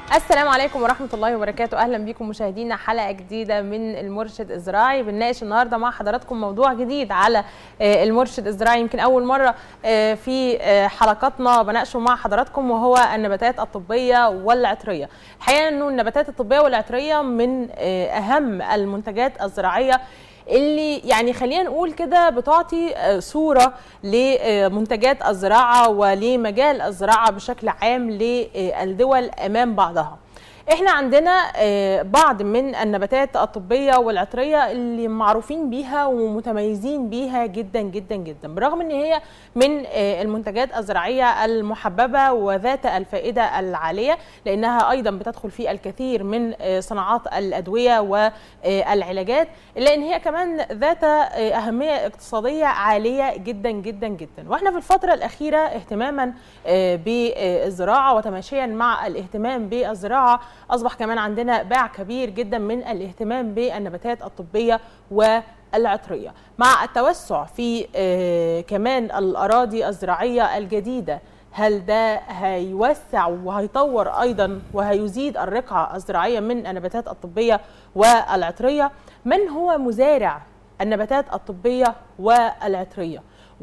السلام عليكم ورحمة الله وبركاته أهلا بكم مشاهدينا حلقة جديدة من المرشد الزراعي بنناقش النهاردة مع حضراتكم موضوع جديد على آه، المرشد الزراعي يمكن أول مرة آه، في آه، حلقاتنا بناقشه مع حضراتكم وهو النباتات الطبية والعطرية الحقيقة أنه النباتات الطبية والعطرية من آه، أهم المنتجات الزراعية اللي يعني خلينا نقول كده بتعطي آه، صورة لمنتجات الزراعة ولمجال الزراعة بشكل عام للدول أمام بعضها احنا عندنا آه، بعض من النباتات الطبية والعطرية اللي معروفين بيها ومتميزين بيها جدا جدا جدا برغم ان هي من آه، المنتجات الزراعية المحببة وذات الفائدة العالية لانها ايضا بتدخل في الكثير من آه، صناعات الادوية والعلاجات الا ان هي كمان ذات آه، اهمية اقتصادية عالية جدا جدا جدا واحنا في الفترة الاخيرة اهتماما آه، بالزراعة وتماشيا مع الاهتمام بالزراعة اصبح كمان عندنا باع كبير جدا من الاهتمام بالنباتات الطبيه والعطريه مع التوسع في آه، كمان الاراضي الزراعيه الجديده هل ده هيوسع وهيطور ايضا وهيزيد الرقعه الزراعيه من النباتات الطبيه والعطريه من هو مزارع النباتات الطبيه والعطريه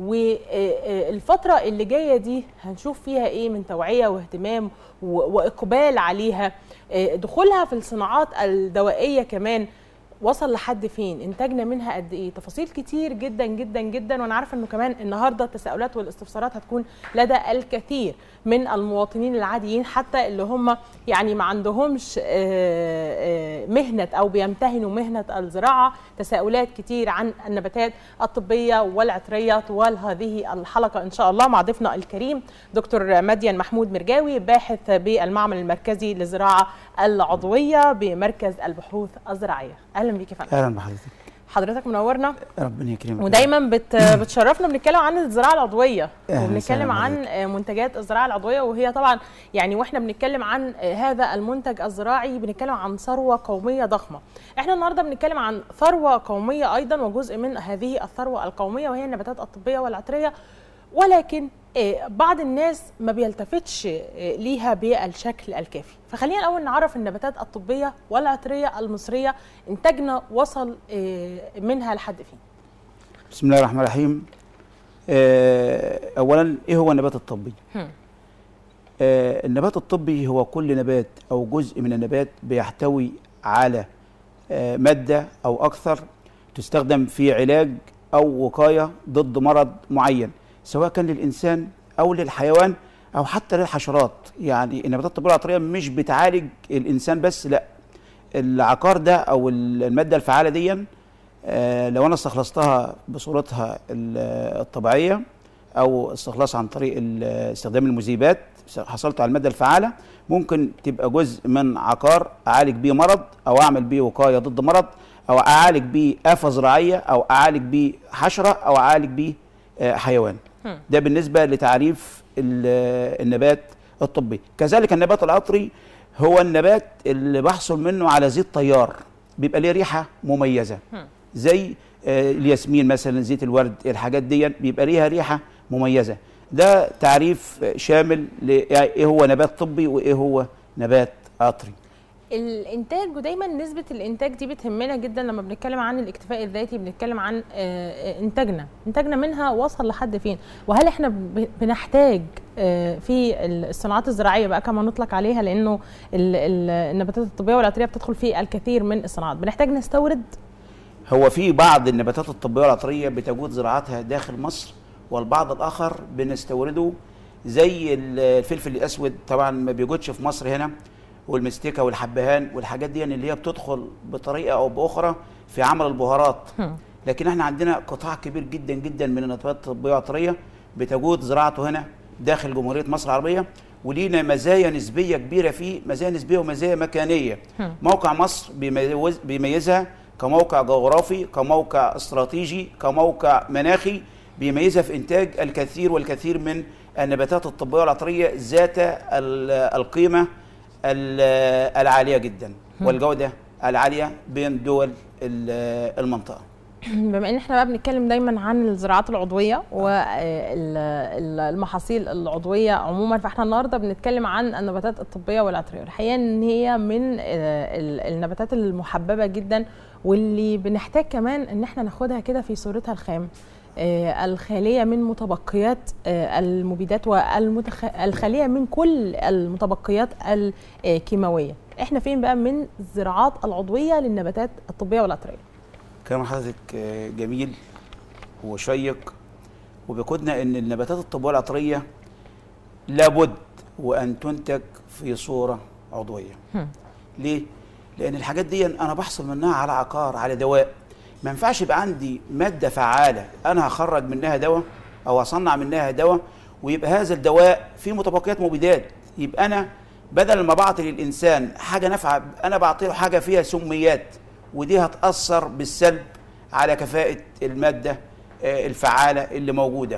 والفترة اللي جاية دي هنشوف فيها ايه من توعية واهتمام و- واقبال عليها آه، دخولها في الصناعات الدوائية كمان وصل لحد فين انتاجنا منها قد ايه تفاصيل كتير جدا جدا جدا وانا عارفه انه كمان النهارده التساؤلات والاستفسارات هتكون لدى الكثير من المواطنين العاديين حتى اللي هم يعني ما عندهمش آه، آه، مهنه او بيمتهنوا مهنه الزراعه تساؤلات كتير عن النباتات الطبيه والعطريه طوال هذه الحلقه ان شاء الله مع ضيفنا الكريم دكتور مدين محمود مرجاوي باحث بالمعمل المركزي للزراعه العضويه بمركز البحوث الزراعيه اهلا بيك يا فندم اهلا بحضرتك حضرتك منورنا ربنا يكرمك ودايما بت بتشرفنا بنتكلم عن الزراعه العضويه أهلاً وبنتكلم وسهلاً عن بحضرتك. منتجات الزراعه العضويه وهي طبعا يعني واحنا بنتكلم عن هذا المنتج الزراعي بنتكلم عن ثروه قوميه ضخمه احنا النهارده بنتكلم عن ثروه قوميه ايضا وجزء من هذه الثروه القوميه وهي النباتات الطبيه والعطريه ولكن آه، بعض الناس ما بيلتفتش آه، ليها بالشكل الكافي فخلينا الاول نعرف النباتات الطبيه والعطريه المصريه انتاجنا وصل آه، منها لحد فين بسم الله الرحمن الرحيم آه، اولا ايه هو النبات الطبي هم. آه، النبات الطبي هو كل نبات او جزء من النبات بيحتوي على آه، ماده او اكثر تستخدم في علاج او وقايه ضد مرض معين سواء كان للانسان او للحيوان او حتى للحشرات يعني النباتات الطبيه العطريه مش بتعالج الانسان بس لا العقار ده او الماده الفعاله دي آه، لو انا استخلصتها بصورتها ال- الطبيعيه او استخلاص عن طريق ال- استخدام المذيبات حصلت على الماده الفعاله ممكن تبقى جزء من عقار اعالج بيه مرض او اعمل بيه وقايه ضد مرض او اعالج بيه افه زراعيه او اعالج بيه حشره او اعالج بيه آه، حيوان هم. ده بالنسبه لتعريف ال- النبات الطبي كذلك النبات العطري هو النبات اللي بحصل منه على زيت طيار بيبقى ليه ريحه مميزه هم. زي آه، الياسمين مثلا زيت الورد الحاجات دي بيبقى ليها ريحه مميزه ده تعريف آه، شامل لايه هو نبات طبي وايه هو نبات عطري الانتاج ودايما نسبه الانتاج دي بتهمنا جدا لما بنتكلم عن الاكتفاء الذاتي بنتكلم عن آه، آه، انتاجنا انتاجنا منها وصل لحد فين وهل احنا ب- بنحتاج آه، في الصناعات الزراعيه بقى كما نطلق عليها لانه ال- ال- النباتات الطبيه والعطريه بتدخل في الكثير من الصناعات بنحتاج نستورد هو في بعض النباتات الطبيه والعطريه بتجود زراعتها داخل مصر والبعض الاخر بنستورده زي ال- الفلفل الاسود طبعا ما بيوجدش في مصر هنا والمستكه والحبهان والحاجات دي اللي هي بتدخل بطريقه او باخرى في عمل البهارات هم. لكن احنا عندنا قطاع كبير جدا جدا من النباتات الطبيه والعطريه بتجود زراعته هنا داخل جمهوريه مصر العربيه ولينا مزايا نسبيه كبيره فيه مزايا نسبيه ومزايا مكانيه هم. موقع مصر بيميز بيميزها كموقع جغرافي كموقع استراتيجي كموقع مناخي بيميزها في انتاج الكثير والكثير من النباتات الطبيه والعطريه ذات ال- القيمه ال- العاليه جدا والجوده العاليه بين دول ال- المنطقه بما ان احنا بقى بنتكلم دايما عن الزراعات العضويه والمحاصيل العضويه عموما فاحنا النهارده بنتكلم عن النباتات الطبيه والعطريه الحقيقه ان هي من النباتات المحببه جدا واللي بنحتاج كمان ان احنا ناخدها كده في صورتها الخام الخاليه من متبقيات المبيدات والخاليه من كل المتبقيات الكيماويه احنا فين بقى من الزراعات العضويه للنباتات الطبيه والعطريه كلام حضرتك جميل وشيق وبيقودنا ان النباتات الطبيه العطريه لابد وان تنتج في صوره عضويه هم. ليه لان الحاجات دي انا بحصل منها على عقار على دواء ما ينفعش يبقى عندي ماده فعاله انا هخرج منها دواء او اصنع منها دواء ويبقى هذا الدواء فيه متبقيات مبيدات يبقى انا بدل ما بعطي للانسان حاجه نافعه انا بعطي له حاجه فيها سميات ودي هتاثر بالسلب على كفاءه الماده الفعاله اللي موجوده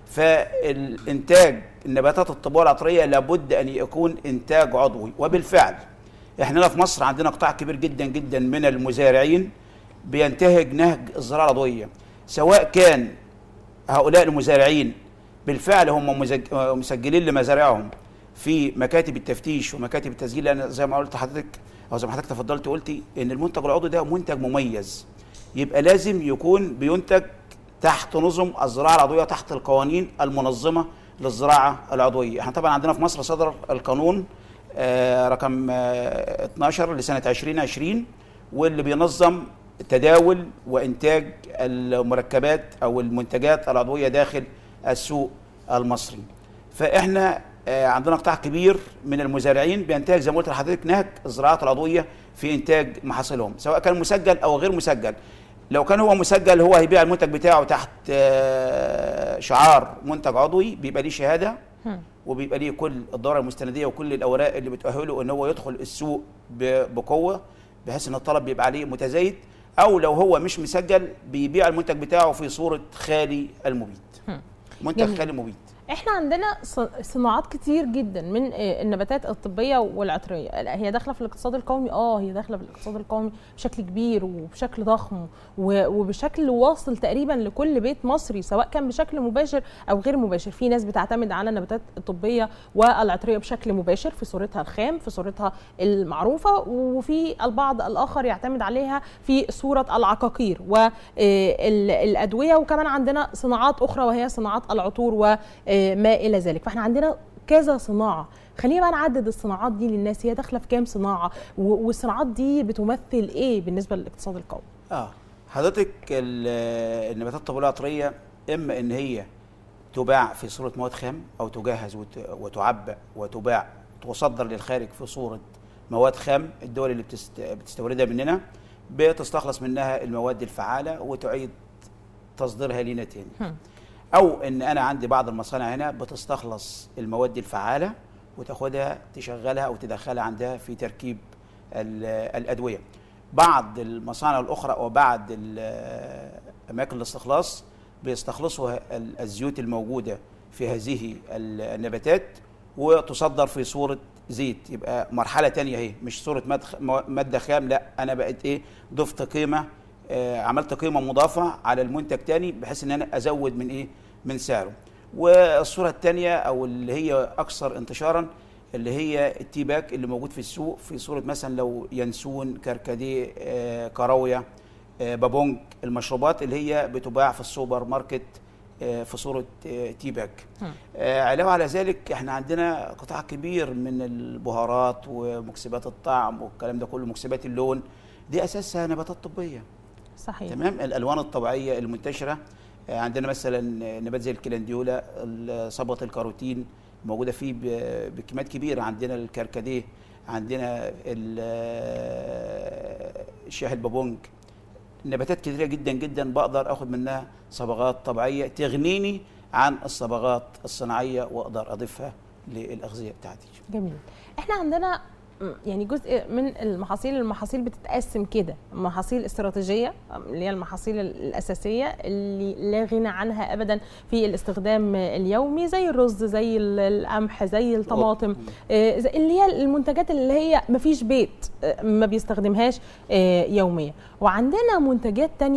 فالانتاج النباتات الطبيه العطريه لابد ان يكون انتاج عضوي وبالفعل احنا هنا في مصر عندنا قطاع كبير جدا جدا من المزارعين بينتهج نهج الزراعه العضويه سواء كان هؤلاء المزارعين بالفعل هم مسجلين لمزارعهم في مكاتب التفتيش ومكاتب التسجيل لان زي ما قلت لحضرتك او زي ما حضرتك تفضلت قلتي ان المنتج العضوي ده منتج مميز يبقى لازم يكون بينتج تحت نظم الزراعه العضويه تحت القوانين المنظمه للزراعه العضويه احنا طبعا عندنا في مصر صدر القانون آه رقم آه 12 لسنه 2020 واللي بينظم تداول وانتاج المركبات او المنتجات العضويه داخل السوق المصري فاحنا آه عندنا قطاع كبير من المزارعين بينتهج زي ما قلت لحضرتك نهج الزراعات العضويه في انتاج محاصيلهم سواء كان مسجل او غير مسجل لو كان هو مسجل هو هيبيع المنتج بتاعه تحت آه شعار منتج عضوي بيبقى ليه شهاده وبيبقى ليه كل الدوره المستنديه وكل الاوراق اللي بتؤهله ان هو يدخل السوق بقوه بحيث ان الطلب بيبقى عليه متزايد او لو هو مش مسجل بيبيع المنتج بتاعه في صوره خالي المبيد منتج جميل. خالي مبيد احنا عندنا صناعات كتير جدا من النباتات الطبيه والعطريه هي داخله في الاقتصاد القومي اه هي داخله في الاقتصاد القومي بشكل كبير وبشكل ضخم وبشكل واصل تقريبا لكل بيت مصري سواء كان بشكل مباشر او غير مباشر في ناس بتعتمد على النباتات الطبيه والعطريه بشكل مباشر في صورتها الخام في صورتها المعروفه وفي البعض الاخر يعتمد عليها في صوره العقاقير والادويه وكمان عندنا صناعات اخرى وهي صناعات العطور و ما الى ذلك فاحنا عندنا كذا صناعه خلينا بقى نعدد الصناعات دي للناس هي داخله في كام صناعه والصناعات دي بتمثل ايه بالنسبه للاقتصاد القومي اه حضرتك النباتات الطبيه العطريه اما ان هي تباع في صوره مواد خام او تجهز وتعبأ وتباع تصدر للخارج في صوره مواد خام الدول اللي بتستوردها مننا بتستخلص منها المواد الفعاله وتعيد تصديرها لنا تاني او ان انا عندي بعض المصانع هنا بتستخلص المواد الفعاله وتاخدها تشغلها او تدخلها عندها في تركيب الادويه بعض المصانع الاخرى او بعض اماكن الاستخلاص بيستخلصوا الزيوت الموجوده في هذه النباتات وتصدر في صوره زيت يبقى مرحله تانية اهي مش صوره ماده خام لا انا بقيت ايه ضفت قيمه آه عملت قيمه مضافه على المنتج تاني بحيث ان انا ازود من ايه من سعره والصوره الثانيه او اللي هي اكثر انتشارا اللي هي التيباك اللي موجود في السوق في صوره مثلا لو ينسون كركديه آه كراويه آه بابونج المشروبات اللي هي بتباع في السوبر ماركت في صوره تيباك علاوه على ذلك احنا عندنا قطاع كبير من البهارات ومكسبات الطعم والكلام ده كله مكسبات اللون دي اساسها نباتات طبيه صحيح تمام الالوان الطبيعيه المنتشره عندنا مثلا نبات زي الكلنديولا صبغه الكاروتين موجوده فيه بكميات كبيره عندنا الكركديه عندنا الشاي البابونج نباتات كثيره جدا جدا بقدر اخد منها صبغات طبيعيه تغنيني عن الصبغات الصناعيه واقدر اضيفها للاغذيه بتاعتي جميل احنا عندنا يعني جزء من المحاصيل المحاصيل بتتقسم كده محاصيل استراتيجيه اللي هي المحاصيل الاساسيه اللي لا غنى عنها ابدا في الاستخدام اليومي زي الرز زي القمح زي الطماطم اللي هي المنتجات اللي هي ما فيش بيت ما بيستخدمهاش يوميا وعندنا منتجات تانية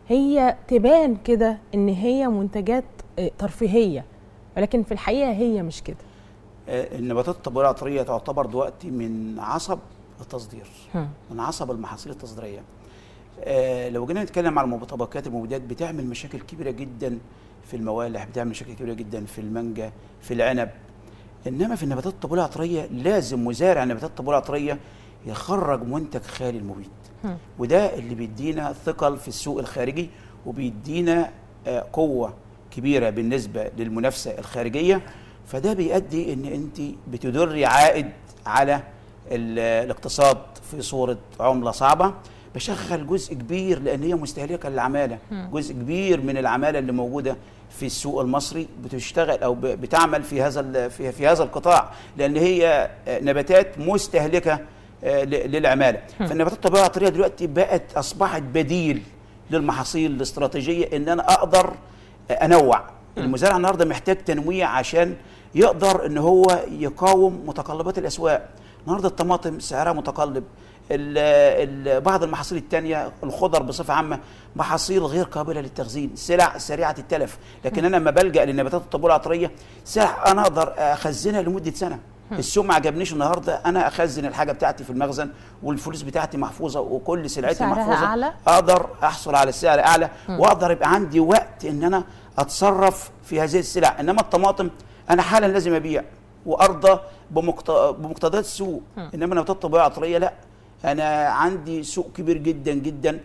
هي تبان كده ان هي منتجات آه، ترفيهيه ولكن في الحقيقه هي مش كده آه، النباتات الطبيعيه العطريه تعتبر دلوقتي من عصب التصدير هم. من عصب المحاصيل التصديريه آه، لو جينا نتكلم على المطبقات المبيدات بتعمل مشاكل كبيره جدا في الموالح بتعمل مشاكل كبيره جدا في المانجا في العنب انما في النباتات الطبيعيه العطريه لازم مزارع النباتات الطبيعيه العطريه يخرج منتج خالي المبيد هم. وده اللي بيدينا ثقل في السوق الخارجي وبيدينا آه، قوه كبيره بالنسبه للمنافسه الخارجيه فده بيؤدي ان انت بتدري عائد على ال- الاقتصاد في صوره عمله صعبه بشغل جزء كبير لان هي مستهلكه للعماله جزء كبير من العماله اللي موجوده في السوق المصري بتشتغل او ب- بتعمل في هذا ال- في, في هذا القطاع لان هي آه، نباتات مستهلكه آه، ل- للعماله فالنباتات الطبيعيه العطريه دلوقتي بقت اصبحت بديل للمحاصيل الاستراتيجيه ان انا اقدر آه، انوع المزارع النهارده محتاج تنويع عشان يقدر ان هو يقاوم متقلبات الاسواق النهارده الطماطم سعرها متقلب ال- ال- بعض المحاصيل التانية الخضر بصفة عامة محاصيل غير قابلة للتخزين سلع سريعة التلف لكن أنا لما بلجأ للنباتات الطبيعية العطرية سلع أنا أقدر أخزنها لمدة سنة السوق ما عجبنيش النهارده انا اخزن الحاجه بتاعتي في المخزن والفلوس بتاعتي محفوظه وكل سلعتي سعرها محفوظه أعلى؟ اقدر احصل على سعر اعلى واقدر يبقى عندي وقت ان انا اتصرف في هذه السلع انما الطماطم انا حالا لازم ابيع وارضى بمقت- بمقتضيات السوق انما النباتات الطبيعيه العطريه لا انا عندي سوق كبير جدا جدا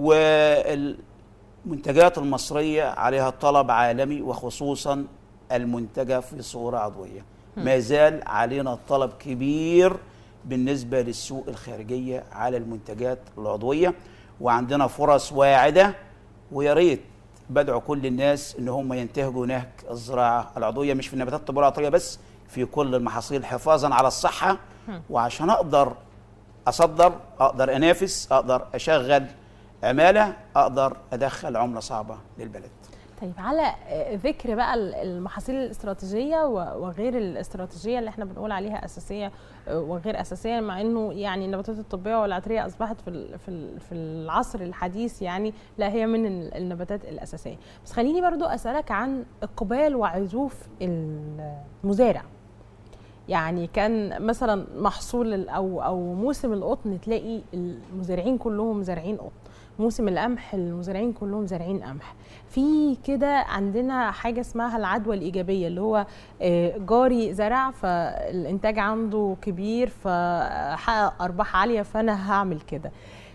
والمنتجات المصريه عليها طلب عالمي وخصوصا المنتجه في صوره عضويه ما زال علينا طلب كبير بالنسبه للسوق الخارجيه على المنتجات العضويه وعندنا فرص واعده ويا ريت بدعو كل الناس ان هم ينتهجوا نهج الزراعه العضويه مش في النباتات الطبيعيه العطريه بس في كل المحاصيل حفاظا على الصحه وعشان اقدر اصدر اقدر انافس اقدر اشغل عماله اقدر ادخل عمله صعبه للبلد طيب على آه، ذكر بقى ال- المحاصيل الاستراتيجيه و- وغير الاستراتيجيه اللي احنا بنقول عليها اساسيه آه، وغير اساسيه مع انه يعني النباتات الطبيه والعطريه اصبحت في ال- في ال- في العصر الحديث يعني لا هي من ال- النباتات الاساسيه بس خليني برضو اسالك عن اقبال وعزوف المزارع يعني كان مثلا محصول ال- او او موسم القطن تلاقي المزارعين كلهم زارعين قطن موسم القمح المزارعين كلهم زارعين قمح في كده عندنا حاجه اسمها العدوى الايجابيه اللي هو آه، جاري زرع فالانتاج عنده كبير فحقق ارباح عاليه فانا هعمل كده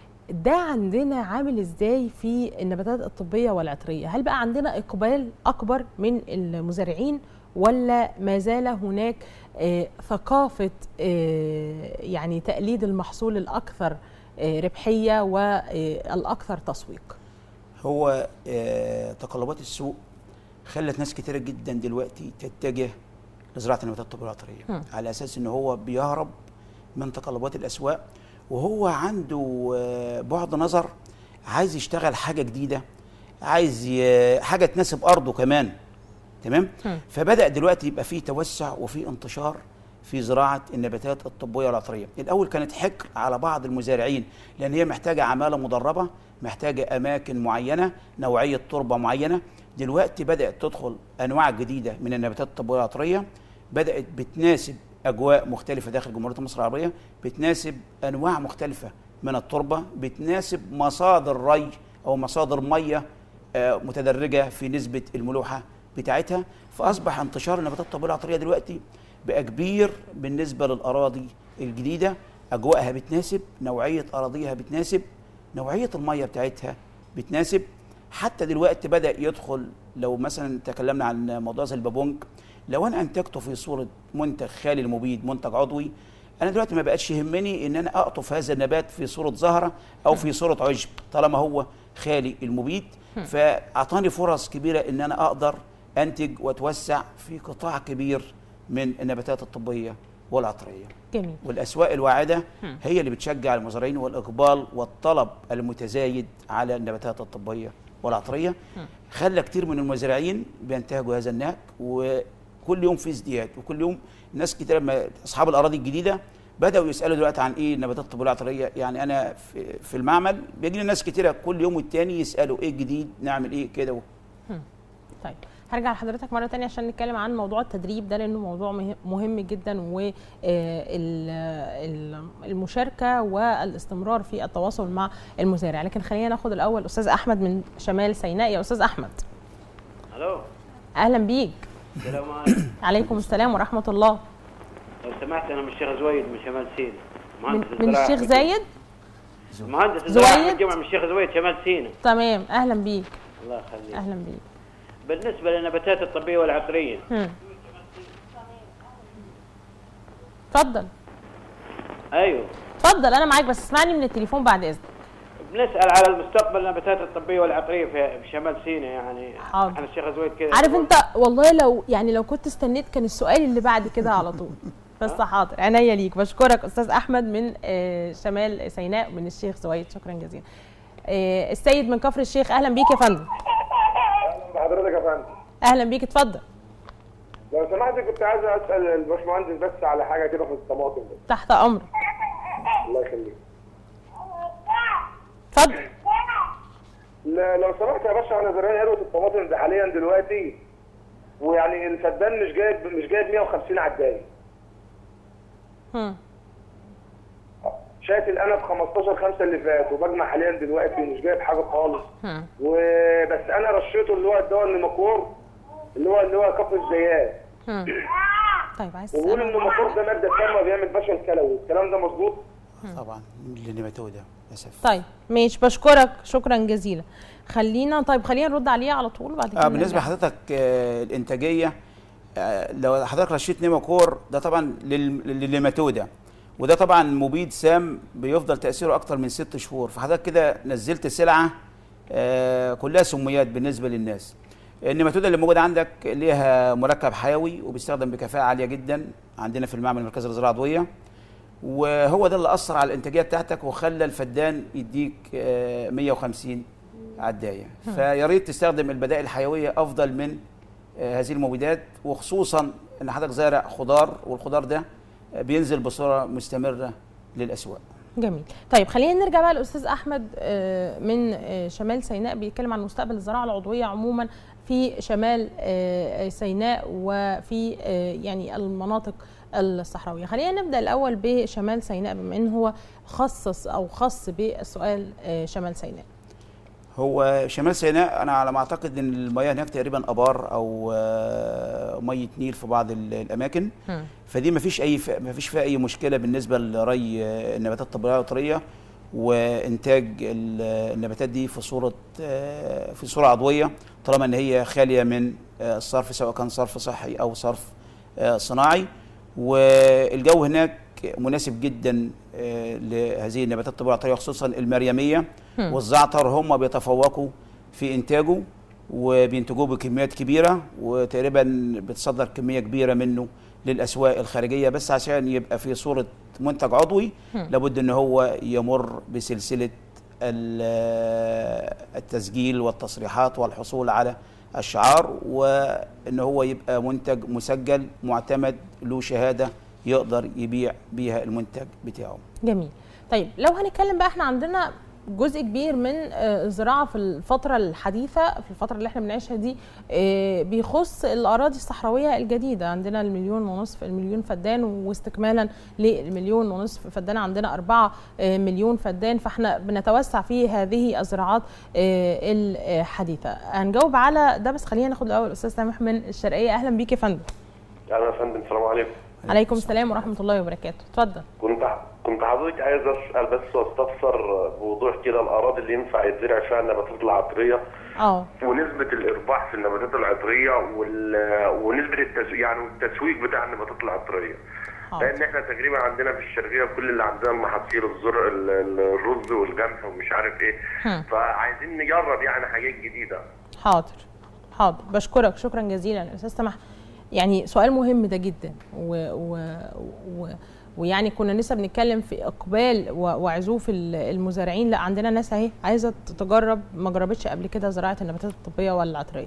ده عندنا عامل ازاي في النباتات الطبيه والعطريه هل بقى عندنا اقبال اكبر من المزارعين ولا ما زال هناك آه، ثقافه آه، يعني تقليد المحصول الاكثر آه، ربحيه والاكثر تسويق هو آه، تقلبات السوق خلت ناس كتيرة جدا دلوقتي تتجه لزراعة النباتات الطبيعية العطرية هم. على أساس إن هو بيهرب من تقلبات الأسواق وهو عنده آه، بعد نظر عايز يشتغل حاجة جديدة عايز ي- حاجة تناسب أرضه كمان تمام هم. فبدأ دلوقتي يبقى فيه توسع وفيه انتشار في زراعة النباتات الطبية والعطرية الأول كانت حكر على بعض المزارعين لأن هي محتاجة عمالة مدربة محتاجة أماكن معينة نوعية تربة معينة دلوقتي بدأت تدخل أنواع جديدة من النباتات الطبية والعطرية بدأت بتناسب أجواء مختلفة داخل جمهورية مصر العربية بتناسب أنواع مختلفة من التربة بتناسب مصادر ري أو مصادر مية آه، متدرجة في نسبة الملوحة بتاعتها فأصبح انتشار النباتات الطبية العطرية دلوقتي بقى كبير بالنسبة للأراضي الجديدة أجواءها بتناسب نوعية أراضيها بتناسب نوعية المية بتاعتها بتناسب حتى دلوقتي بدأ يدخل لو مثلا تكلمنا عن موضوع زي البابونج لو أنا أنتجته في صورة منتج خالي المبيد منتج عضوي أنا دلوقتي ما بقتش يهمني إن أنا أقطف هذا النبات في صورة زهرة أو في صورة عشب طالما هو خالي المبيد فأعطاني فرص كبيرة إن أنا أقدر أنتج وأتوسع في قطاع كبير من النباتات الطبية والعطرية جميل والأسواق الواعدة هم. هي اللي بتشجع المزارعين والإقبال والطلب المتزايد على النباتات الطبية والعطرية هم. خلى كتير من المزارعين بينتهجوا هذا النهج وكل يوم في ازدياد وكل يوم ناس كتير لما أصحاب الأراضي الجديدة بداوا يسالوا دلوقتي عن ايه النباتات الطبيه العطريه يعني انا في, في المعمل بيجي لي ناس كتيره كل يوم والتاني يسالوا ايه الجديد نعمل ايه كده طيب هرجع لحضرتك مره تانية عشان نتكلم عن موضوع التدريب ده لانه موضوع مه- مهم جدا والمشاركه والاستمرار في التواصل مع المزارع لكن خلينا ناخد الاول استاذ احمد من شمال سيناء يا استاذ احمد الو اهلا بيك السلام عليكم عليكم السلام ورحمه الله لو سمحت انا من الشيخ زويد من شمال سينا من, مهندس من الزراعة الشيخ في- زايد مهندس زويد؟ الزراعة في الجامعة من الشيخ زويد شمال سينا تمام اهلا بيك الله يخليك اهلا بيك بالنسبة للنباتات الطبية والعطرية هم. اتفضل ايوه اتفضل انا معاك بس اسمعني من التليفون بعد اذنك بنسأل على المستقبل النباتات الطبية والعطرية في في شمال سينا يعني حاضر. احنا الشيخ زويد كده عارف انت والله لو يعني لو كنت استنيت كان السؤال اللي بعد كده على طول بس حاضر عينيا ليك بشكرك استاذ احمد من آه، شمال سيناء من الشيخ زويد شكرا جزيلا آه، السيد من كفر الشيخ اهلا بيك يا فندم اهلا بحضرتك يا فندم اهلا بيك اتفضل لو سمحت كنت عايز اسال الباشمهندس بس على حاجه كده في الطماطم بس تحت امرك الله يخليك اتفضل ل- لو سمحت يا باشا انا زراعي هروه الطماطم ده حاليا دلوقتي ويعني الفدان مش جايب مش جايب 150 عدايه هم. شاتل انا ب 15 5 اللي فات وبجمع حاليا دلوقتي ومش جايب حاجه خالص هم. وبس انا رشيته اللي هو الدواء النماكور اللي هو اللي هو كفر الزيات هم. طيب عايز وبيقول ان تسأله النماكور ده ماده سامه بيعمل فشل كلوي الكلام ده مظبوط طبعا للنباتوده للاسف طيب ماشي بشكرك شكرا جزيلا خلينا طيب خلينا نرد عليه على طول بعد كده اه بالنسبه نرجع. لحضرتك آه الانتاجيه آه لو حضرتك رشيت نيماكور ده طبعا لل- للنيماتوده وده طبعا مبيد سام بيفضل تاثيره اكتر من ست شهور فحضرتك كده نزلت سلعه آه كلها سميات بالنسبه للناس النيماتوده اللي موجوده عندك ليها مركب حيوي وبيستخدم بكفاءه عاليه جدا عندنا في المعمل المركزي للزراعه العضويه وهو ده اللي اثر على الانتاجيه بتاعتك وخلى الفدان يديك آه، 150 عدايه فيا ريت تستخدم البدائل الحيويه افضل من آه، هذه المبيدات وخصوصا ان حضرتك زارع خضار والخضار ده آه، بينزل بصوره مستمره للاسواق جميل طيب خلينا نرجع بقى لاستاذ احمد آه، من آه، شمال سيناء بيتكلم عن مستقبل الزراعه العضويه عموما في شمال آه، سيناء وفي آه، يعني المناطق الصحراويه خلينا نبدا الاول بشمال سيناء بما ان هو خصص او خص بالسؤال آه، شمال سيناء هو شمال سيناء انا على ما اعتقد ان المياه هناك تقريبا ابار او آه، ميه نيل في بعض ال- الاماكن هم. فدي ما فيش اي ما فيش فيها اي مشكله بالنسبه لري آه، النباتات الطبيعيه العطريه وانتاج ال- النباتات دي في صوره آه، في صوره عضويه طالما ان هي خاليه من آه، الصرف سواء كان صرف صحي او صرف آه، صناعي والجو هناك مناسب جدا آه، لهذه النباتات الطبيعيه العطريه خصوصا المريميه هم. والزعتر هم بيتفوقوا في انتاجه وبينتجوه بكميات كبيره وتقريبا بتصدر كميه كبيره منه للاسواق الخارجيه بس عشان يبقى في صوره منتج عضوي هم. لابد ان هو يمر بسلسله ال- التسجيل والتصريحات والحصول على الشعار وان هو يبقى منتج مسجل معتمد له شهاده يقدر يبيع بيها المنتج بتاعه جميل طيب لو هنتكلم بقى احنا عندنا جزء كبير من آه، الزراعه في الفتره الحديثه في الفتره اللي احنا بنعيشها دي آه، بيخص الاراضي الصحراويه الجديده عندنا المليون ونصف المليون فدان واستكمالا للمليون ونصف فدان عندنا أربعة آه، مليون فدان فاحنا بنتوسع في هذه الزراعات آه، الحديثه هنجاوب على ده بس خلينا ناخد الاول استاذ سامح من الشرقيه اهلا بيك يا فندم اهلا يا فندم السلام عليكم عليكم السلام ورحمه الله وبركاته اتفضل كنت كنت حضرتك عايز اسال بس واستفسر بوضوح كده الاراضي اللي ينفع يتزرع فيها النباتات العطريه اه ونسبه الارباح في النباتات العطريه وال... ونسبه التسويق يعني التسويق بتاع النباتات العطريه حاضر. لان احنا تقريبا عندنا في الشرقيه كل اللي عندنا المحاصيل الزر ال- ال- الرز والقمح ومش عارف ايه هم. فعايزين نجرب يعني حاجات جديده حاضر حاضر بشكرك شكرا جزيلا استاذ سمح يعني سؤال مهم ده جدا و و و ويعني كنا لسه بنتكلم في اقبال و- وعزوف ال- المزارعين لا عندنا ناس اهي عايزه تجرب ما جربتش قبل كده زراعه النباتات الطبيه ولا العطريه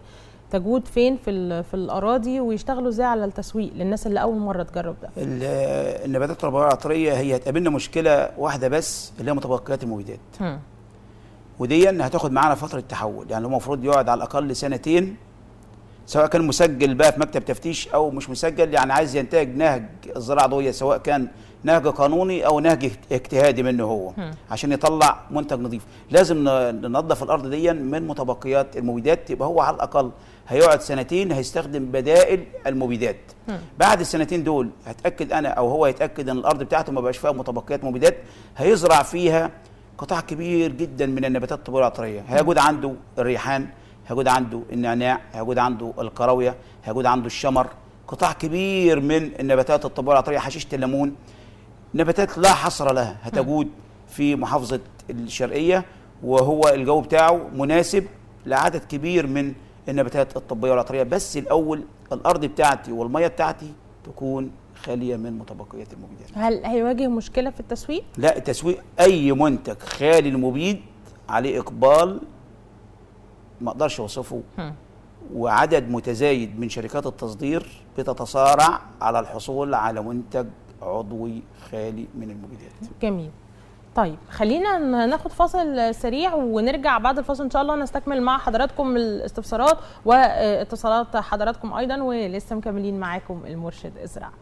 تجود فين في ال- في الاراضي ويشتغلوا ازاي على التسويق للناس اللي اول مره تجرب ده ال- النباتات الطبيعيه العطريه هي هتقابلنا مشكله واحده بس اللي هي متبقيات المبيدات هم. ودي هتاخد معانا فتره تحول يعني هو المفروض يقعد على الاقل سنتين سواء كان مسجل بقى في مكتب تفتيش او مش مسجل يعني عايز ينتج نهج الزراعه العضويه سواء كان نهج قانوني او نهج اجتهادي منه هو هم. عشان يطلع منتج نظيف لازم ن- ننظف الارض دي من متبقيات المبيدات يبقى هو على الاقل هيقعد سنتين هيستخدم بدائل المبيدات هم. بعد السنتين دول هتاكد انا او هو يتاكد ان الارض بتاعته ما بقاش فيها متبقيات مبيدات هيزرع فيها قطاع كبير جدا من النباتات الطبيعيه العطريه هيجود عنده الريحان هيجود عنده النعناع هيجود عنده الكراويه هيجود عنده الشمر قطاع كبير من النباتات الطبيعيه العطريه حشيشه الليمون نباتات لا حصر لها هتجود في محافظه الشرقيه وهو الجو بتاعه مناسب لعدد كبير من النباتات الطبيه والعطريه بس الاول الارض بتاعتي والميه بتاعتي تكون خاليه من متبقيات المبيدات هل هيواجه مشكله في التسويق لا تسويق اي منتج خالي المبيد عليه اقبال ما اقدرش اوصفه هم. وعدد متزايد من شركات التصدير بتتصارع على الحصول على منتج عضوي خالي من المبيدات جميل طيب خلينا ن- ناخد فاصل سريع ونرجع بعد الفاصل ان شاء الله نستكمل مع حضراتكم الاستفسارات واتصالات حضراتكم ايضا ولسه مكملين معاكم المرشد ازرع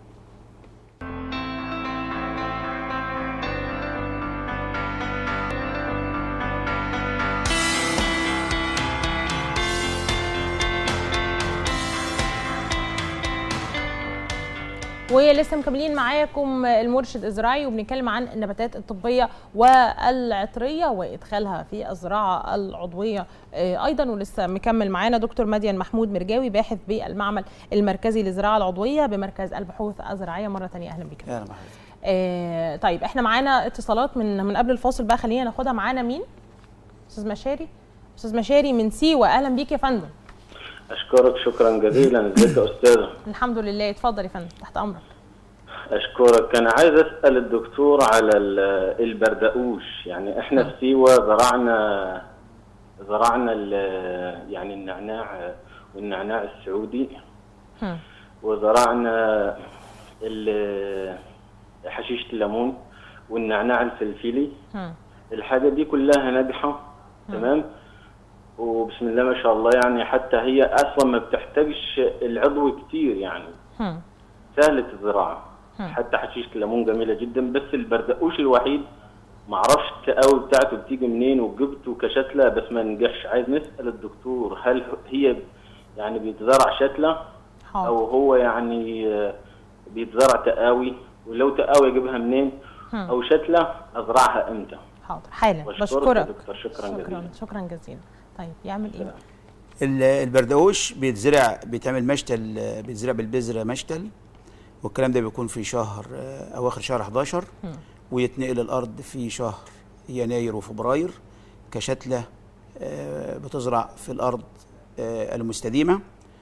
ولسه مكملين معاكم المرشد الزراعي وبنتكلم عن النباتات الطبيه والعطريه وادخالها في الزراعه العضويه آه، ايضا ولسه مكمل معانا دكتور مدين محمود مرجاوي باحث بالمعمل المركزي للزراعه العضويه بمركز البحوث الزراعيه مره ثانيه اهلا بك يا مرحبا آه، طيب احنا معانا اتصالات من من قبل الفاصل بقى خلينا ناخدها معانا مين استاذ مشاري استاذ مشاري من سيوه اهلا بيك يا فندم أشكرك شكرا جزيلا ازيك يا أستاذة الحمد لله اتفضل يا فندم تحت امرك أشكرك أنا عايز أسأل الدكتور على ال- البردقوش يعني إحنا في سيوة زرعنا زرعنا ال- يعني النعناع والنعناع السعودي هم. وزرعنا ال- حشيشة الليمون والنعناع الفلفلي هم. الحاجة دي كلها ناجحة تمام وبسم الله ما شاء الله يعني حتى هي أصلا ما بتحتاجش العضو كتير يعني هم. سهلة الزراعة هم. حتى حشيشة الليمون جميلة جدا بس البردقوش الوحيد معرفش التقاوي بتاعته بتيجي منين وجبته كشتلة بس ما نجحش عايز نسأل الدكتور هل هي يعني بيتزرع شتلة حاضر أو هو يعني آه، بيتزرع تقاوي ولو تقاوي أجيبها منين هم. أو شتلة أزرعها إمتى حاضر حالا وأشكرك بشكرك يا دكتور شكرا شكرا جزيلا شكرا جزيلا طيب يعمل ايه بقى؟ ال- البردقوش بيتزرع بيتعمل مشتل آه، بيتزرع بالبذره مشتل والكلام ده بيكون في شهر آه، اواخر شهر 11 مم. ويتنقل الارض في شهر يناير وفبراير كشتله آه، بتزرع في الارض آه، المستديمه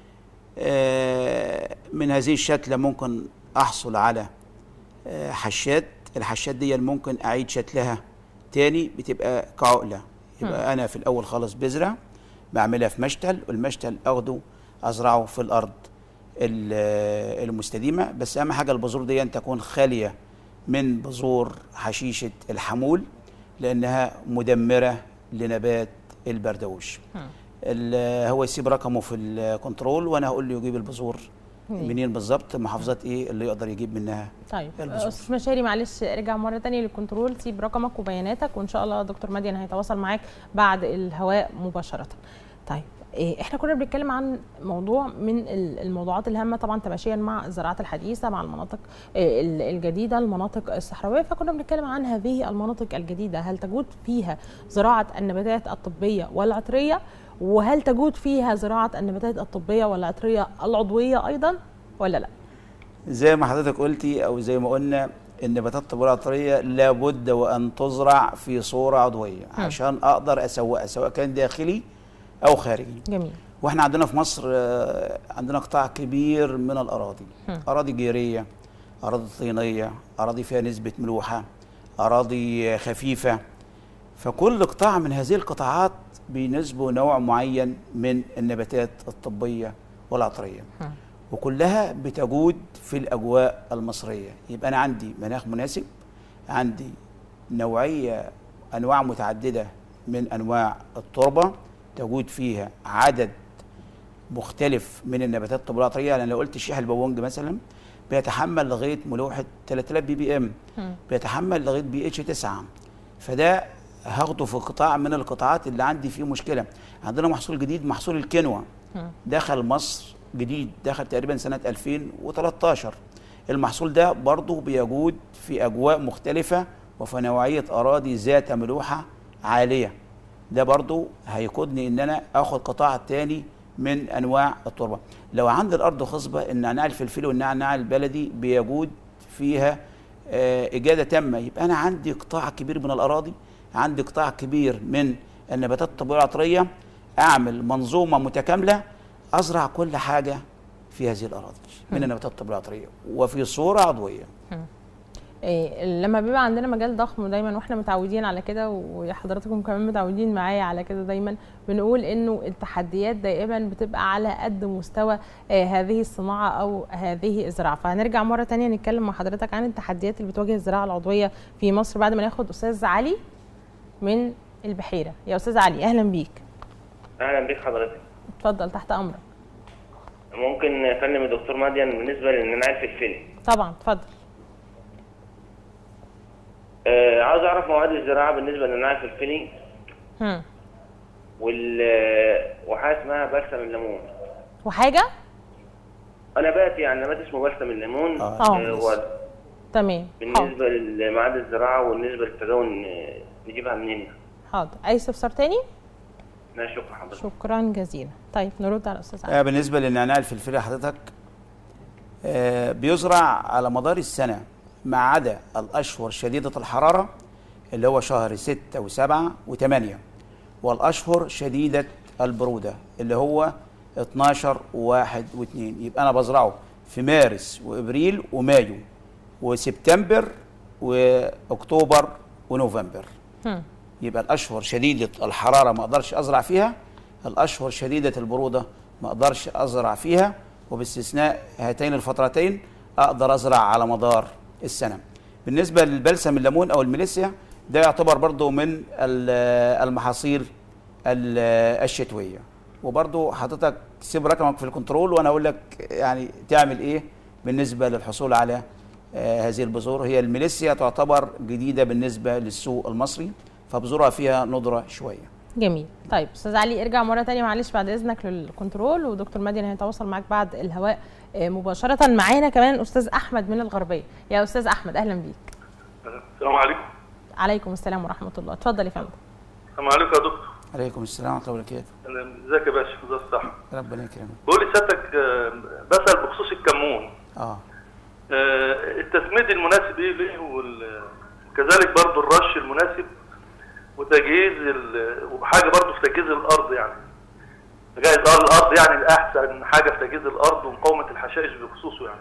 آه، من هذه الشتله ممكن احصل على آه، حشات الحشات دي ممكن اعيد شتلها تاني بتبقى كعقله يبقى انا في الاول خالص بذره بعملها في مشتل والمشتل اخده ازرعه في الارض ال- المستديمه بس اهم حاجه البذور دي أن تكون خاليه من بذور حشيشه الحمول لانها مدمره لنبات البردوش هم. ال- هو يسيب رقمه في الكنترول وانا هقول له يجيب البذور مم. منين بالظبط محافظات ايه اللي يقدر يجيب منها طيب البذور. استاذ مشاري معلش ارجع مره تانية للكنترول سيب رقمك وبياناتك وان شاء الله دكتور مدين هيتواصل معاك بعد الهواء مباشره طيب إيه، احنا كنا بنتكلم عن موضوع من ال- الموضوعات الهامه طبعا تماشيا مع الزراعات الحديثه مع المناطق إيه، ال- الجديده المناطق الصحراويه فكنا بنتكلم عن هذه المناطق الجديده هل تجود فيها زراعه النباتات الطبيه والعطريه وهل تجود فيها زراعه النباتات الطبيه والعطريه العضويه ايضا ولا لا زي ما حضرتك قلتي او زي ما قلنا النباتات الطبيه العطريه لابد وان تزرع في صوره عضويه عشان اقدر اسوقها سواء كان داخلي او خارجي جميل واحنا عندنا في مصر آه، عندنا قطاع كبير من الاراضي هم. اراضي جيريه اراضي طينيه اراضي فيها نسبه ملوحه اراضي آه، خفيفه فكل قطاع من هذه القطاعات بيناسبه نوع معين من النباتات الطبيه والعطريه هم. وكلها بتجود في الاجواء المصريه يبقى انا عندي مناخ مناسب عندي نوعيه انواع متعدده من انواع التربه تجود فيها عدد مختلف من النباتات الطبيه والعطريه يعني لو قلت الشيح البونج مثلا بيتحمل لغايه ملوحه 3000 بي بي ام مم. بيتحمل لغايه بي اتش 9 فده هاخده في قطاع من القطاعات اللي عندي فيه مشكله عندنا محصول جديد محصول الكينوا مم. دخل مصر جديد دخل تقريبا سنه 2013 المحصول ده برضه بيجود في اجواء مختلفه وفي نوعيه اراضي ذات ملوحه عاليه ده برضه هيقودني ان انا اخد قطاع تاني من انواع التربه لو عندي الارض خصبه النعناع الفلفلي والنعناع البلدي بيجود فيها آه، اجاده تامه يبقى انا عندي قطاع كبير من الاراضي عندي قطاع كبير من النباتات الطبيه والعطريه اعمل منظومه متكامله ازرع كل حاجه في هذه الاراضي من النباتات الطبيه والعطريه وفي صوره عضويه إيه لما بيبقى عندنا مجال ضخم دايما واحنا متعودين على كده وحضراتكم كمان متعودين معايا على كده دايما بنقول انه التحديات دائما بتبقى على قد مستوى آه هذه الصناعه او هذه الزراعه فهنرجع مره تانية نتكلم مع حضرتك عن التحديات اللي بتواجه الزراعه العضويه في مصر بعد ما ناخد استاذ علي من البحيره يا استاذ علي اهلا بيك اهلا بيك حضرتك اتفضل تحت امرك ممكن اكلم الدكتور ماديان بالنسبه للنعناع الفلفلي طبعا اتفضل آه عاوز اعرف مواد الزراعه بالنسبه للنعناع الفلفلي هم. وال وحاجه اسمها بلسم الليمون وحاجه نبات يعني نبات اسمه بلسم الليمون آه. آه. و- تمام حاضر بالنسبه لمواد الزراعه وبالنسبه للتداول آه، نجيبها منين يعني حاضر اي استفسار تاني لا شكرا حضرتك شكرا جزيلا طيب نرد على الاستاذ علي آه، بالنسبه للنعناع الفلفلي حضرتك آه، بيزرع على مدار السنه ما عدا الاشهر شديده الحراره اللي هو شهر ستة وسبعة وثمانية والاشهر شديده البروده اللي هو 12 وواحد واثنين يبقى انا بزرعه في مارس وابريل ومايو وسبتمبر واكتوبر ونوفمبر هم. يبقى الاشهر شديده الحراره ما اقدرش ازرع فيها الاشهر شديده البروده ما اقدرش ازرع فيها وباستثناء هاتين الفترتين اقدر ازرع على مدار السنه بالنسبه للبلسم الليمون او الميليسيا ده يعتبر برضو من ال- المحاصيل ال- الشتويه وبرضو حضرتك سيب رقمك في الكنترول وانا اقول لك يعني تعمل ايه بالنسبه للحصول على آه، هذه البذور هي الميليسيا تعتبر جديده بالنسبه للسوق المصري فبذورها فيها ندره شويه جميل طيب استاذ علي ارجع مره تانية معلش بعد اذنك للكنترول ودكتور مدين هيتواصل معاك بعد الهواء آه، مباشره معانا كمان استاذ احمد من الغربيه يا استاذ احمد اهلا بيك السلام عليكم عليكم السلام ورحمه الله اتفضل يا فندم السلام عليكم يا دكتور عليكم السلام ورحمه الله وبركاته ازيك يا باشا ازي الصحة ربنا يكرمك بقول لسيادتك آه، بسأل بخصوص الكمون اه آه، التسميد المناسب ايه ليه وال- وكذلك برضو الرش المناسب وتجهيز ال- وحاجة برضو في تجهيز الأرض يعني تجهيز الأرض يعني الأحسن حاجة في تجهيز الأرض ومقاومة الحشائش بخصوصه يعني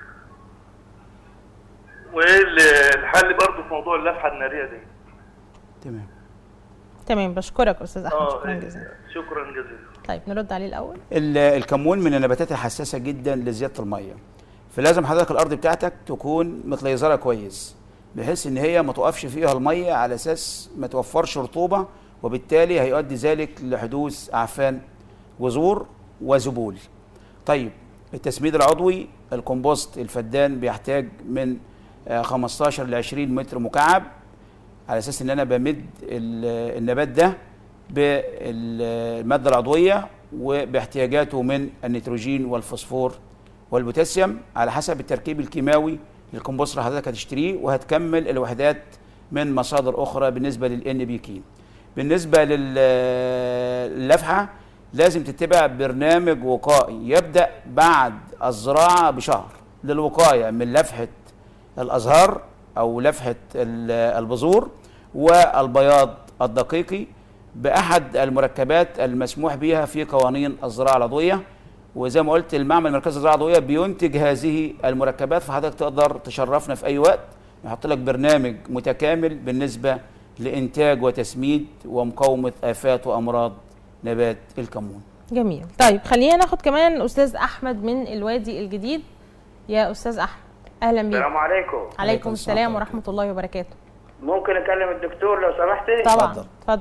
والحل برضو في موضوع اللفحة النارية دي تمام تمام بشكرك استاذ احمد اه شكرا إيه، جزيلا شكرا جزيلا طيب نرد عليه الاول ال- الكمون من النباتات الحساسه جدا لزياده الميه فلازم حضرتك الارض بتاعتك تكون متليزره كويس بحيث ان هي ما توقفش فيها الميه على اساس ما توفرش رطوبه وبالتالي هيؤدي ذلك لحدوث اعفان جذور وذبول طيب التسميد العضوي الكومبوست الفدان بيحتاج من آه، 15 ل 20 متر مكعب على اساس ان انا بمد ال- النبات ده بالماده العضويه وباحتياجاته من النيتروجين والفوسفور والبوتاسيوم على حسب التركيب الكيماوي للكمبوست اللي حضرتك هتشتريه وهتكمل الوحدات من مصادر اخرى بالنسبه للان بي كي بالنسبه لللفحه لازم تتبع برنامج وقائي يبدا بعد الزراعه بشهر للوقايه من لفحه الازهار او لفحه ال- البذور والبياض الدقيقي باحد المركبات المسموح بها في قوانين الزراعه العضويه وزي ما قلت المعمل المركزي للزراعه العضويه بينتج هذه المركبات فحضرتك تقدر تشرفنا في اي وقت نحط لك برنامج متكامل بالنسبه لانتاج وتسميد ومقاومه افات وامراض نبات الكمون جميل طيب خلينا ناخد كمان استاذ احمد من الوادي الجديد يا استاذ احمد اهلا بيك السلام عليكم عليكم السلام ورحمه الله وبركاته ممكن اكلم الدكتور لو سمحتي طبعا اتفضل. اتفضل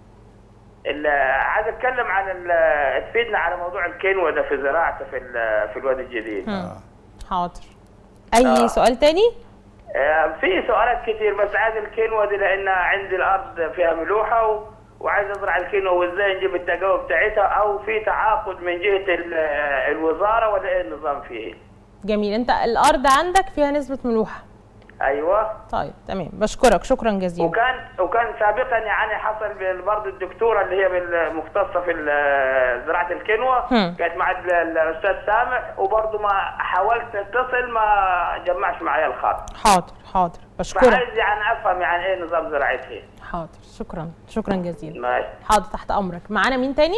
ال- عايز اتكلم عن ال- تفيدنا على موضوع الكينوا ده في زراعته في ال- في الوادي الجديد مم. حاضر اي آه. سؤال تاني آه، في سؤالات كتير بس عايز الكينوا دي لان عندي الارض فيها ملوحه و... وعايز ازرع الكينوا وازاي نجيب التجاوب بتاعتها او في تعاقد من جهه ال- الوزاره ولا ايه النظام فيه؟ جميل انت الارض عندك فيها نسبه ملوحه ايوه طيب تمام بشكرك شكرا جزيلا وكان وكان سابقا يعني حصل برضه الدكتوره اللي هي المختصه في ال- زراعه الكينوا هم. كانت مع ال- الاستاذ سامح وبرضه ما حاولت اتصل ما جمعش معايا الخط حاضر حاضر بشكرك فعايز يعني افهم يعني ايه نظام زراعتها حاضر شكرا شكرا جزيلا ماشي حاضر تحت امرك معانا مين تاني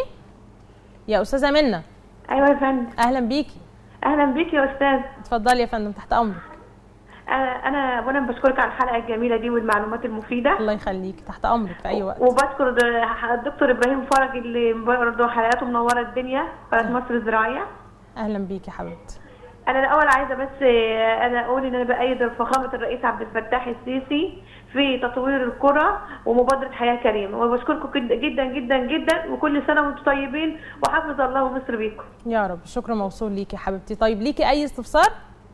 يا استاذه منى ايوه يا فندم اهلا بيكي اهلا بيك يا استاذ اتفضلي يا فندم تحت امرك انا انا اولا بشكرك على الحلقه الجميله دي والمعلومات المفيده الله يخليك تحت امرك في اي وقت وبشكر د- الدكتور ابراهيم فرج اللي برضه حلقاته منوره الدنيا قناه مصر الزراعيه اهلا بيكي يا حبيبتي انا الاول عايزه بس آه، انا اقول ان انا بايد فخامه الرئيس عبد الفتاح السيسي في تطوير القرى ومبادره حياه كريمه وبشكركم جدا جدا جدا جدا وكل سنه وانتم طيبين وحفظ الله مصر بيكم يا رب الشكر موصول ليكي يا حبيبتي طيب ليكي اي استفسار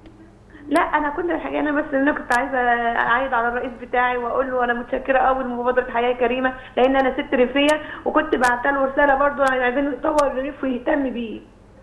لا انا كل حاجه انا بس انا كنت عايزه اعيد على الرئيس بتاعي واقول له انا متشكره قوي لمبادره حياه كريمه لان انا ست ريفيه وكنت بعت له رساله برضه عايزين يطور الريف ويهتم بيه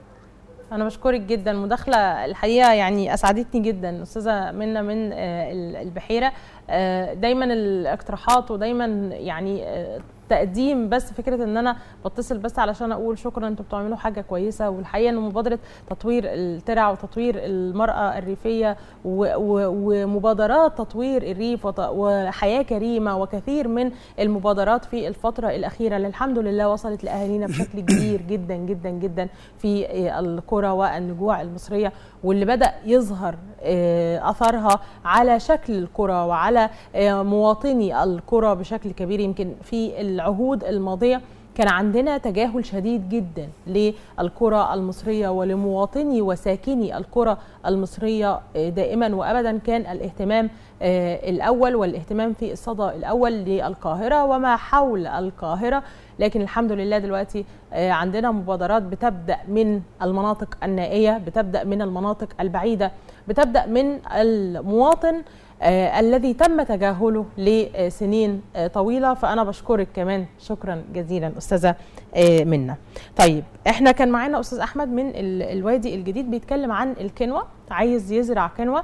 انا بشكرك جدا مداخله الحقيقه يعني اسعدتني جدا استاذه منى من آه، ال- البحيره آه، دايما الاقتراحات ودايما يعني آه، تقديم بس فكره ان انا بتصل بس علشان اقول شكرا انتوا بتعملوا حاجه كويسه والحقيقه ان مبادره تطوير الترع وتطوير المراه الريفيه و- و- ومبادرات تطوير الريف وط- وحياه كريمه وكثير من المبادرات في الفتره الاخيره اللي الحمد لله وصلت لاهالينا بشكل كبير جدا جدا جدا في آه، القرى والنجوع المصريه واللي بدا يظهر آه، اثرها على شكل القرى وعلى آه، مواطني القرى بشكل كبير يمكن في العهود الماضيه كان عندنا تجاهل شديد جدا للقرى المصريه ولمواطني وساكني القرى المصريه آه، دائما وابدا كان الاهتمام آه، الاول والاهتمام في الصدى الاول للقاهره وما حول القاهره لكن الحمد لله دلوقتي آه، عندنا مبادرات بتبدا من المناطق النائيه بتبدا من المناطق البعيده بتبدا من المواطن آه الذي تم تجاهله لسنين آه طويله فانا بشكرك كمان شكرا جزيلا استاذه آه منا. طيب احنا كان معانا استاذ احمد من ال- الوادي الجديد بيتكلم عن الكنوه عايز يزرع كنوه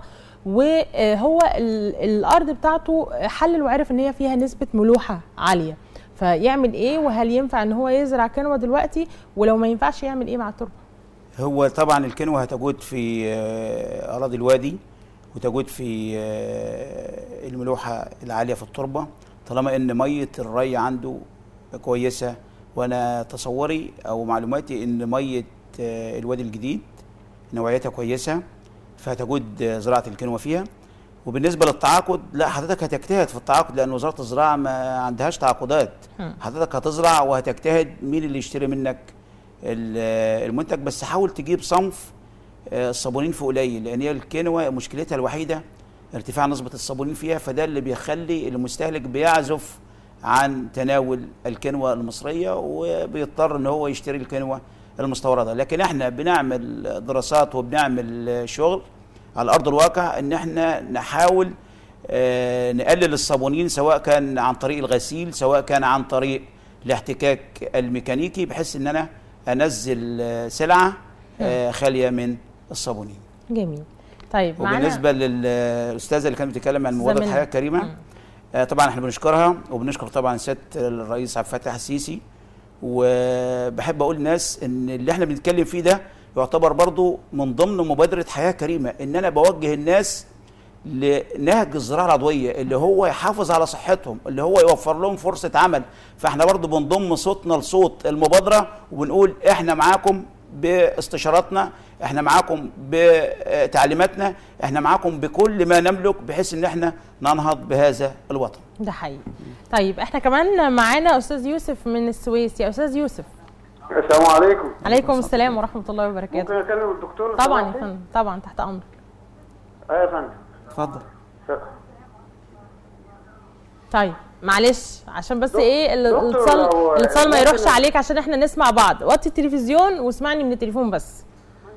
وهو ال- الارض بتاعته حلل وعرف ان هي فيها نسبه ملوحه عاليه فيعمل ايه وهل ينفع ان هو يزرع كنوه دلوقتي ولو ما ينفعش يعمل ايه مع التربه؟ هو طبعا الكنوة هتجود في آه، أراضي الوادي وتجود في آه، الملوحة العالية في التربة طالما إن مية الري عنده كويسة وأنا تصوري أو معلوماتي إن مية آه، الوادي الجديد نوعيتها كويسة فهتجود آه، زراعة الكنوة فيها وبالنسبة للتعاقد لا حضرتك هتجتهد في التعاقد لأن وزارة الزراعة ما عندهاش تعاقدات هم. حضرتك هتزرع وهتجتهد مين اللي يشتري منك ال- المنتج بس حاول تجيب صنف آه، الصابونين في قليل لان هي الكينوا مشكلتها الوحيده ارتفاع نسبه الصابونين فيها فده اللي بيخلي المستهلك بيعزف عن تناول الكينوا المصريه وبيضطر ان هو يشتري الكينوا المستورده لكن احنا بنعمل دراسات وبنعمل شغل على ارض الواقع ان احنا نحاول آه، نقلل الصابونين سواء كان عن طريق الغسيل سواء كان عن طريق الاحتكاك الميكانيكي بحيث ان انا انزل آه، سلعه آه، خاليه من الصابونين جميل طيب معانا وبالنسبه للاستاذه اللي كانت بتتكلم عن مبادره منى. حياه كريمه مم. آه، طبعا احنا بنشكرها وبنشكر طبعا سياده الرئيس عبد الفتاح السيسي وبحب اقول للناس ان اللي احنا بنتكلم فيه ده يعتبر برضو من ضمن مبادره حياه كريمه ان انا بوجه الناس لنهج الزراعه العضويه اللي هو يحافظ على صحتهم اللي هو يوفر لهم فرصه عمل فاحنا برضو بنضم صوتنا لصوت المبادره وبنقول احنا معاكم باستشاراتنا احنا معاكم بتعليماتنا احنا معاكم بكل ما نملك بحيث ان احنا ننهض بهذا الوطن ده حقيقي طيب احنا كمان معانا استاذ يوسف من السويس يا استاذ يوسف السلام عليكم عليكم السلام ورحمه الله وبركاته ممكن اكلم الدكتور طبعا يا سماحتي؟ فندم طبعا تحت امرك ايوه يا فندم اتفضل طيب معلش عشان بس ايه ال- دكتور، الاتصال لو- الاتصال ما ممكن- يروحش عليك عشان احنا نسمع بعض وطي التلفزيون واسمعني من التليفون بس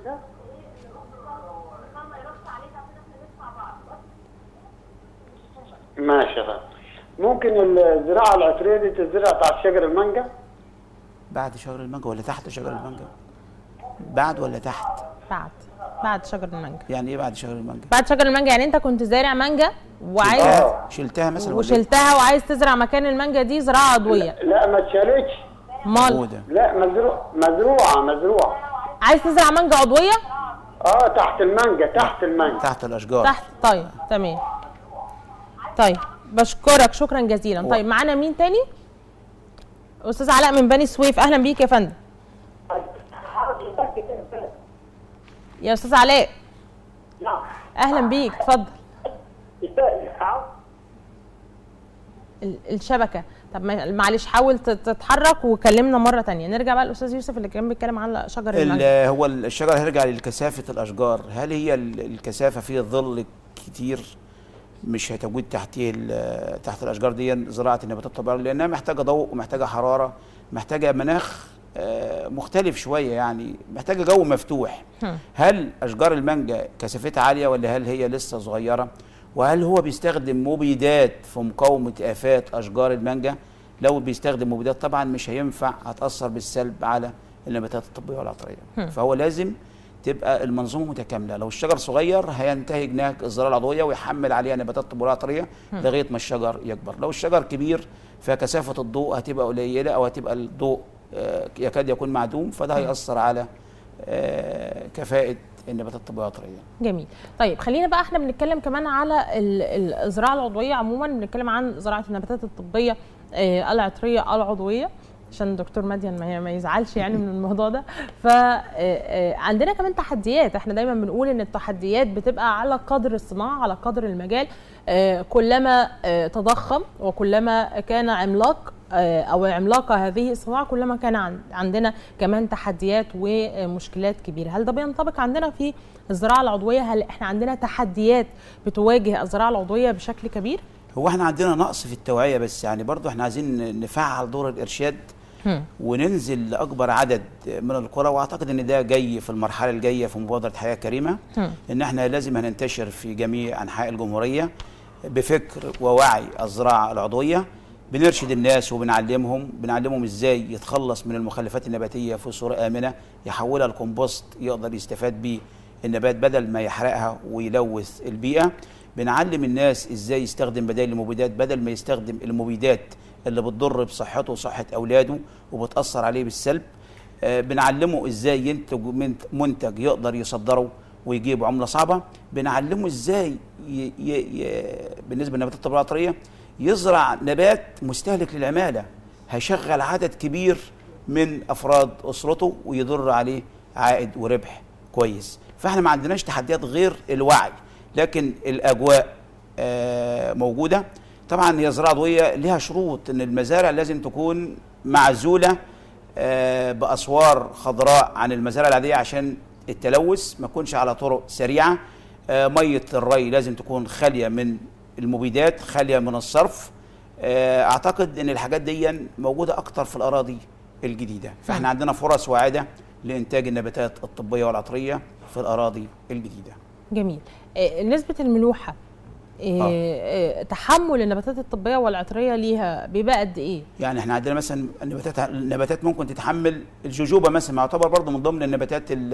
ماشي يا فندم ممكن الزراعه العطريه دي تزرع تحت شجر المانجا بعد شجر المانجا ولا تحت شجر المانجا بعد ولا تحت بعد بعد شجر المانجا يعني ايه بعد شجر المانجا بعد شجر المانجا يعني انت كنت زارع مانجا وعايز شلتها, شلتها مثلا ولا إيه؟ وشلتها وعايز تزرع مكان المانجا دي زراعه عضويه لا ما اتشالتش مال موجودة. لا مزروع مزروعه مزروعه عايز تزرع مانجا عضويه اه تحت المانجا تحت المانجا تحت الاشجار تحت طيب تمام طيب بشكرك شكرا جزيلا طيب معانا مين تاني استاذ علاء من بني سويف اهلا بيك يا فندم يا استاذ علاء اهلا بيك اتفضل ال- الشبكه طب ما- معلش حاول تت- تتحرك وكلمنا مره تانية نرجع بقى الاستاذ يوسف اللي كان بيتكلم عن شجر المانجا ال- هو الشجر هيرجع لكثافه الاشجار هل هي ال- الكثافه فيها ظل كتير مش هتوجد تحتيه ال- تحت الاشجار دي زراعه النباتات الطبيعيه لانها محتاجه ضوء ومحتاجه حراره محتاجه مناخ آه، مختلف شويه يعني محتاجه جو مفتوح هم. هل اشجار المانجا كثافتها عاليه ولا هل هي لسه صغيره وهل هو بيستخدم مبيدات في مقاومه افات اشجار المانجا لو بيستخدم مبيدات طبعا مش هينفع هتاثر بالسلب على النباتات الطبيه والعطريه هم. فهو لازم تبقى المنظومه متكامله لو الشجر صغير هينتهج هناك الزراعه العضويه ويحمل عليها نباتات طبيه والعطريه هم. لغايه ما الشجر يكبر لو الشجر كبير فكثافه الضوء هتبقى قليله او هتبقى الضوء آه، يكاد يكون معدوم فده هم. هيأثر على آه، كفاءه النباتات الطبيه والعطريه جميل طيب خلينا بقى احنا بنتكلم كمان على ال- ال- الزراعه العضويه عموما بنتكلم عن زراعه النباتات الطبيه آه، العطريه العضويه عشان الدكتور مدين ما ما يزعلش يعني من الموضوع ده فعندنا كمان تحديات احنا دايما بنقول ان التحديات بتبقى على قدر الصناعه على قدر المجال آه، كلما آه، تضخم وكلما كان عملاق آه، او عملاقه هذه الصناعه كلما كان عن- عندنا كمان تحديات ومشكلات كبيره هل ده بينطبق عندنا في الزراعه العضويه هل احنا عندنا تحديات بتواجه الزراعه العضويه بشكل كبير هو احنا عندنا نقص في التوعيه بس يعني برضو احنا عايزين نفعل دور الارشاد وننزل لاكبر عدد من القرى واعتقد ان ده جاي في المرحله الجايه في مبادره حياه كريمه هم. ان احنا لازم هننتشر في جميع انحاء الجمهوريه بفكر ووعي الزراعه العضويه بنرشد الناس وبنعلمهم بنعلمهم ازاي يتخلص من المخلفات النباتيه في صوره امنه يحولها لكمبوست يقدر يستفاد بيه النبات بدل ما يحرقها ويلوث البيئه بنعلم الناس ازاي يستخدم بدائل المبيدات بدل ما يستخدم المبيدات اللي بتضر بصحته وصحه اولاده وبتاثر عليه بالسلب آه، بنعلمه ازاي ينتج منت- منتج يقدر يصدره ويجيب عمله صعبه بنعلمه ازاي ي... ي... ي... بالنسبه للنباتات الطبيعيه العطريه يزرع نبات مستهلك للعماله هيشغل عدد كبير من افراد اسرته ويضر عليه عائد وربح كويس فاحنا ما عندناش تحديات غير الوعي لكن الاجواء آه، موجوده طبعا هي زراعه عضويه لها شروط ان المزارع لازم تكون معزوله آه، باسوار خضراء عن المزارع العاديه عشان التلوث ما يكونش على طرق سريعه آه، ميه الري لازم تكون خاليه من المبيدات خاليه من الصرف آه، اعتقد ان الحاجات دي موجوده اكتر في الاراضي الجديده فاحنا عندنا فرص واعده لانتاج النباتات الطبيه والعطريه في الاراضي الجديده جميل آه، نسبه الملوحه آه، آه، تحمل النباتات الطبيه والعطريه ليها بيبقى قد ايه يعني احنا عندنا مثلا النباتات النباتات ممكن تتحمل الجوجوبا مثلا يعتبر برضه من ضمن النباتات ال-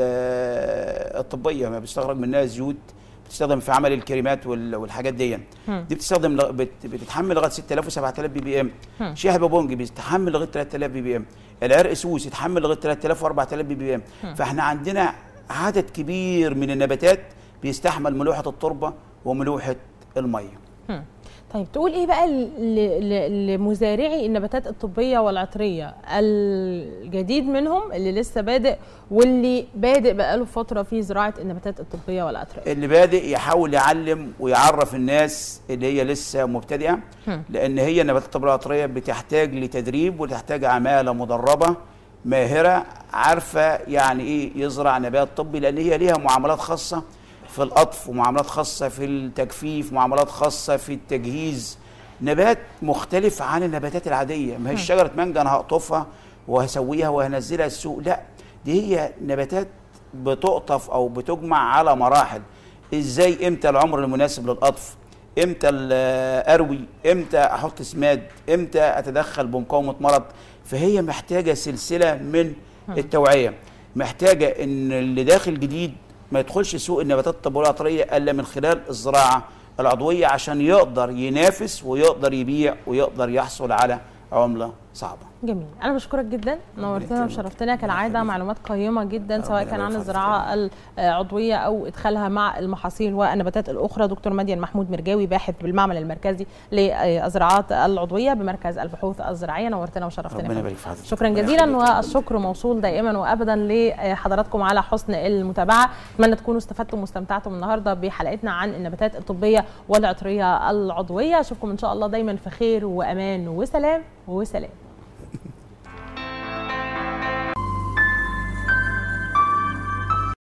الطبيه ما بيستخرج منها زيوت بتستخدم في عمل الكريمات وال- والحاجات دي هم. دي بتستخدم لغ- بت- بتتحمل لغايه 6000 و7000 بي بي ام هم. شيح بابونج بيتحمل لغايه 3000 بي بي ام العرق سوس يتحمل لغايه 3000 و4000 بي بي ام هم. فاحنا عندنا عدد كبير من النباتات بيستحمل ملوحه التربه وملوحه الميه هم. طيب تقول ايه بقى ل- ل- لمزارعي النباتات الطبيه والعطريه الجديد منهم اللي لسه بادئ واللي بادئ بقاله فتره في زراعه النباتات الطبيه والعطريه اللي بادئ يحاول يعلم ويعرف الناس اللي هي لسه مبتدئه هم. لان هي النباتات الطبيه العطريه بتحتاج لتدريب وتحتاج عماله مدربه ماهره عارفه يعني ايه يزرع نبات طبي لان هي ليها معاملات خاصه في القطف ومعاملات خاصه في التجفيف ومعاملات خاصه في التجهيز نبات مختلف عن النباتات العاديه ما هي شجره مانجا انا هقطفها وهسويها وهنزلها السوق لا دي هي نباتات بتقطف او بتجمع على مراحل ازاي امتى العمر المناسب للقطف امتى ال- اروي امتى احط سماد امتى اتدخل بمقاومه مرض فهي محتاجه سلسله من التوعيه محتاجه ان اللي داخل جديد ما يدخلش سوق النباتات الطبيه العطريه الا من خلال الزراعه العضويه عشان يقدر ينافس ويقدر يبيع ويقدر يحصل على عمله صعبه جميل انا بشكرك جدا نورتنا يكرمك. وشرفتنا كالعاده معلومات قيمه جدا سواء ربنا كان عن يبارك الزراعه العضويه او ادخالها مع المحاصيل والنباتات الاخرى دكتور مدين محمود مرجاوي باحث بالمعمل المركزي للزراعات العضويه بمركز البحوث الزراعيه نورتنا وشرفتنا ربنا فندم. يبارك في حضرتك شكرا ربنا جزيلا يخليك. والشكر موصول دائما وابدا لحضراتكم على حسن المتابعه اتمنى تكونوا استفدتم واستمتعتم النهارده بحلقتنا عن النباتات الطبيه والعطريه العضويه اشوفكم ان شاء الله دايما في خير وامان وسلام وسلام